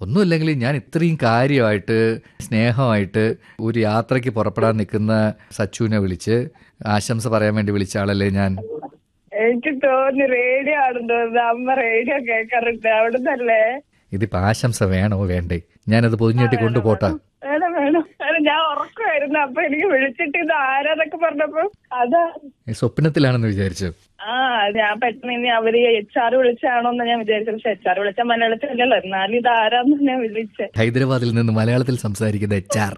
ഒന്നുമില്ലെങ്കിലും ഞാൻ ഇത്രയും കാര്യമായിട്ട് സ്നേഹമായിട്ട് ഒരു യാത്രയ്ക്ക് പുറപ്പെടാൻ നിൽക്കുന്ന സച്ചുവിനെ വിളിച്ച് ആശംസ പറയാൻ വേണ്ടി വിളിച്ച ആളല്ലേ ഞാൻ എനിക്ക് തോന്നി റേഡിയോ ആണെന്ന് തോന്നുന്നു അമ്മ റേഡിയോ കേൾക്കാറുണ്ട് അവിടുന്നല്ലേ ഇതിപ്പോ ആശംസ വേണോ വേണ്ടേ ഞാനത് പൊതിഞ്ഞിട്ട് കൊണ്ടുപോട്ടാ വേണം വേണം അത് ഞാൻ ഉറക്കമായിരുന്നു അപ്പൊ എനിക്ക് വിളിച്ചിട്ട് ഇത് ആരാന്നൊക്കെ പറഞ്ഞപ്പോ അതാ സ്വപ്നത്തിലാണെന്ന് വിചാരിച്ചു ആ ഞാൻ പെട്ടെന്ന് ഇനി അവര് എച്ച് ആർ വിളിച്ചാണോന്ന് ഞാൻ വിചാരിച്ചത് പക്ഷെ എച്ച് ആർ വിളിച്ച മലയാളത്തിലല്ലോ എന്നാലും ഇത് ആരാന്ന് ഞാൻ വിളിച്ചേ ഹൈദരാബാദിൽ നിന്ന് മലയാളത്തിൽ സംസാരിക്കുന്ന എച്ച് ആർ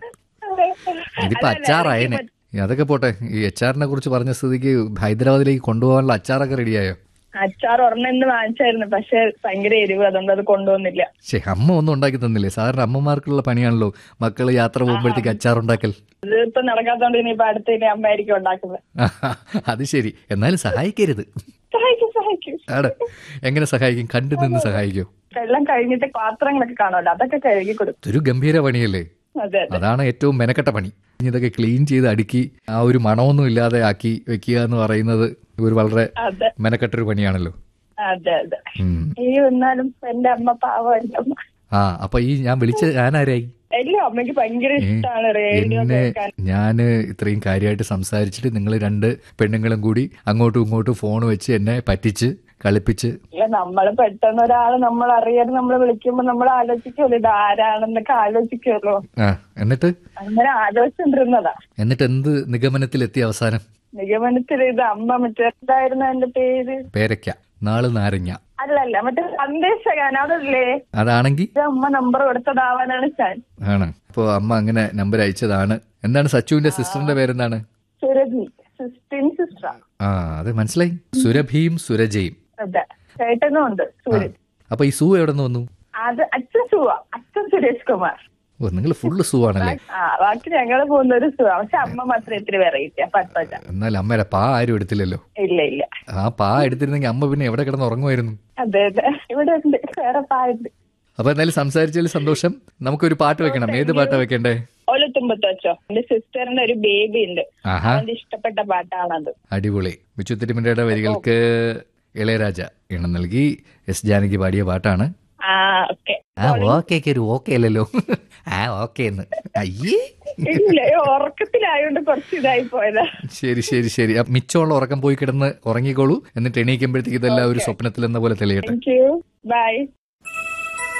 ഇതിപ്പോ അച്ചാറായനെ അതൊക്കെ പോട്ടെ ഈ എച്ച് ആറിനെ കുറിച്ച് പറഞ്ഞ സ്ഥിതിക്ക് ഹൈദരാബാദിലേക്ക് കൊണ്ടുപോകാനുള്ള അച്ചാറൊക്കെ റെഡിയായോ അച്ചാർ ഒരെണ്ണം ഇന്ന് വാങ്ങിച്ചായിരുന്നു പക്ഷെ ഭയങ്കര എരിവ് അതുകൊണ്ട് അത് കൊണ്ടുവന്നില്ല ശേ അമ്മ ഒന്നും ഉണ്ടാക്കി തന്നില്ലേ സാധാരണ അമ്മമാർക്കുള്ള പണിയാണല്ലോ മക്കള് യാത്ര പോകുമ്പോഴത്തേക്ക് അച്ചാർ ഉണ്ടാക്കൽ ഇത് ഇപ്പൊ നടക്കാത്തോണ്ട് ഇനിയിപ്പൊ അടുത്ത് ഇനി അമ്മയായിരിക്കും ഉണ്ടാക്കുന്നത് അത് ശരി എന്നാലും സഹായിക്കരുത് സഹായിക്കും സഹായിക്കും ആണ് എങ്ങനെ സഹായിക്കും കണ്ടു നിന്ന് സഹായിക്കും എല്ലാം കഴിഞ്ഞിട്ട് പാത്രങ്ങളൊക്കെ കാണുമല്ലോ അതൊക്കെ കഴുകി കൊടുക്കും ഇതൊരു ഗംഭീര പണിയല്ലേ അതെ അതെ അതാണ് ഏറ്റവും മെനക്കെട്ട പണി ഇനി ഇതൊക്കെ ക്ലീൻ ചെയ്ത് അടുക്കി ആ ഒരു മണമൊന്നും ഇല്ലാതെ ആക്കി വെക്കുക എന്ന് പറയുന്നത് ഒരു വളരെ അതെ മെനക്കെട്ടൊരു പണിയാണല്ലോ അതെ അതെ ഉം. ഈ എന്നാലും എന്റെ അമ്മ പാവം എന്റെ അമ്മ ആ അപ്പൊ ഈ ഞാൻ വിളിച്ച ഞാനാരായി എല്ലാം അമ്മയ്ക്ക് ഭയങ്കര ഇഷ്ടമാണ് റേഡിയോ എന്നെ കേൾക്കാൻ ഞാന് ഇത്രയും കാര്യമായിട്ട് സംസാരിച്ചിട്ട് നിങ്ങൾ രണ്ട് പെണ്ണുങ്ങളും കൂടി അങ്ങോട്ടും ഇങ്ങോട്ടും ഫോൺ വെച്ച് എന്നെ പറ്റിച്ച് കളിപ്പിച്ച് ഇല്ല നമ്മള് പെട്ടെന്ന് ഒരാള് നമ്മൾ അറിയാതെ നമ്മൾ വിളിക്കുമ്പോ നമ്മൾ ആലോചിക്കുമല്ലോ ഇത് ആരാണെന്നൊക്കെ ആലോചിക്കുമല്ലോ ആ എന്നിട്ട് അങ്ങനെ ആലോചിച്ചിട്ടിരുന്നതാ എന്നിട്ട് എന്ത് നിഗമനത്തിലെത്തി അവസാനം നിഗമനത്തിൽ ഇത് അമ്മ മറ്റേ എന്തായിരുന്നു എന്റെ പേര് പേരയ്ക്ക നാള് നാരങ്ങ അല്ലല്ല മറ്റേ സന്ദേശകാൻ അതല്ലേ അതാണെങ്കിൽ ഇത് അമ്മ നമ്പർ കൊടുത്തതാവാനാണ് ഞാൻ ആണ് അപ്പോ അമ്മ അങ്ങനെ നമ്പർ അയച്ചതാണ് എന്താണ് സച്ചുവിന്റെ സിസ്റ്ററിന്റെ പേരെന്താണ് സുരഭി സിസ്റ്റീൻ സിസ്റ്റർ ആ അത് മനസ്സിലായി സുരഭിയും സുരജയും അതെ ചേട്ടനും ഉണ്ട് സൂര്യൻ അപ്പൊ ഈ സൂ എവിടെ നിന്ന് വന്നു അത് അച്ഛൻ സുവ അച്ഛൻ സുരേഷ് കുമാർ ഓ നിങ്ങൾ ഫുള്ള് സൂ ആണല്ലേ ആ ബാക്കി ഞങ്ങള് പോകുന്ന ഒരു സുഖ പക്ഷെ അമ്മ മാത്രം ഇത്തിരി വെറൈറ്റി പട്ടോച്ച എന്നാൽ അമ്മയുടെ പാ ആരും എടുത്തില്ലല്ലോ ഇല്ല ഇല്ല ആ പാ എടുത്തിരുന്നെങ്കിൽ അമ്മ പിന്നെ എവിടെ കിടന്ന് ഉറങ്ങുമായിരുന്നു അതെ അതെ ഇവിടെ ഉണ്ട് വേറെ പായുണ്ട് അപ്പൊ എന്തായാലും സംസാരിച്ചതിൽ സന്തോഷം നമുക്കൊരു പാട്ട് വെക്കണം ഏത് പാട്ടാ വെക്കണ്ടേ ഒലത്തുമ്പത്തോ എന്റെ സിസ്റ്ററിന്റെ ഒരു ബേബി ഉണ്ട് ആഹാ അവന്റെ ഇഷ്ടപ്പെട്ട പാട്ടാണത് അടിപൊളി വിച്ചു തിരുമലയുടെ വരികൾക്ക് ഇളയരാജ ഇണം നൽകി എസ് ജാനകി പാടിയ പാട്ടാണ് ആ ഓക്കെ ആ ഓക്കെ ഒരു ഓക്കെ അല്ലല്ലോ ആ ഓക്കെ എന്ന് അയ്യേ ഇല്ല ഉറക്കത്തിലായോണ്ട് കുറച്ച് ഇതായി പോയതാ ശരി ശരി ശരി അപ്പൊ മിച്ചമുള്ള ഉറക്കം പോയി കിടന്ന് ഉറങ്ങിക്കോളൂ എന്നിട്ട് എണീക്കുമ്പോഴത്തേക്ക് ഇതെല്ലാം ഒരു സ്വപ്നത്തിൽ എന്ന പോലെ തെളിയട്ടെ താങ്ക് യു ബൈ